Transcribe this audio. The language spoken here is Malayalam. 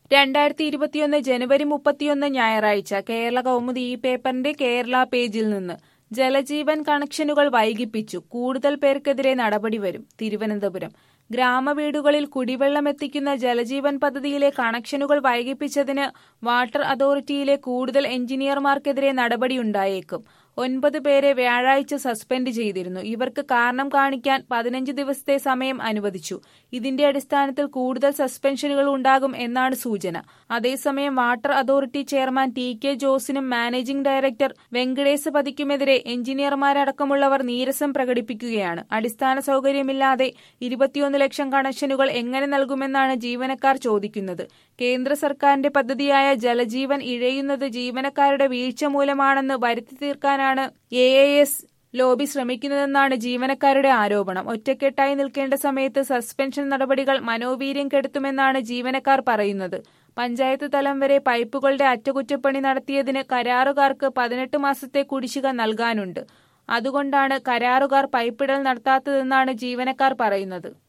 രണ്ടായിരത്തി ഇരുപത്തിയൊന്ന് ജനുവരി മുപ്പത്തിയൊന്ന് ഞായറാഴ്ച കേരള കൗമുദി ഈ പേപ്പറിന്റെ കേരള പേജിൽ നിന്ന് ജലജീവൻ കണക്ഷനുകൾ വൈകിപ്പിച്ചു കൂടുതൽ പേർക്കെതിരെ നടപടി വരും തിരുവനന്തപുരം ഗ്രാമവീടുകളിൽ കുടിവെള്ളം എത്തിക്കുന്ന ജലജീവൻ പദ്ധതിയിലെ കണക്ഷനുകൾ വൈകിപ്പിച്ചതിന് വാട്ടർ അതോറിറ്റിയിലെ കൂടുതൽ എഞ്ചിനീയർമാർക്കെതിരെ നടപടിയുണ്ടായേക്കും ഒൻപത് പേരെ വ്യാഴാഴ്ച സസ്പെൻഡ് ചെയ്തിരുന്നു ഇവർക്ക് കാരണം കാണിക്കാൻ പതിനഞ്ച് ദിവസത്തെ സമയം അനുവദിച്ചു ഇതിന്റെ അടിസ്ഥാനത്തിൽ കൂടുതൽ സസ്പെൻഷനുകൾ ഉണ്ടാകും എന്നാണ് സൂചന അതേസമയം water authority chairman T K ജോസിനും മാനേജിംഗ് ഡയറക്ടർ വെങ്കടേശ പതിക്കുമെതിരെ എഞ്ചിനീയർമാരടക്കമുള്ളവർ നീരസം പ്രകടിപ്പിക്കുകയാണ് അടിസ്ഥാന സൗകര്യമില്ലാതെ ഇരുപത്തിയൊന്ന് ലക്ഷം കണക്ഷനുകൾ എങ്ങനെ നൽകുമെന്നാണ് ജീവനക്കാർ ചോദിക്കുന്നത് കേന്ദ്ര സർക്കാരിന്റെ പദ്ധതിയായ ജലജീവൻ ഇഴയുന്നത് ജീവനക്കാരുടെ വീഴ്ച മൂലമാണെന്ന് വരുത്തി തീർക്കാനാണ് എ എസ് ലോബി ശ്രമിക്കുന്നതെന്നാണ് ജീവനക്കാരുടെ ആരോപണം ഒറ്റക്കെട്ടായി നിൽക്കേണ്ട സമയത്ത് സസ്പെൻഷൻ നടപടികൾ മനോവീര്യം കെടുത്തുമെന്നാണ് ജീവനക്കാർ പറയുന്നത് പഞ്ചായത്ത് തലം വരെ പൈപ്പുകളുടെ അറ്റകുറ്റപ്പണി നടത്തിയതിന് കരാറുകാർക്ക് പതിനെട്ട് മാസത്തെ കുടിശ്ശിക നൽകാനുണ്ട് അതുകൊണ്ടാണ് കരാറുകാർ പൈപ്പിടൽ നടത്താത്തതെന്നാണ് ജീവനക്കാർ പറയുന്നത്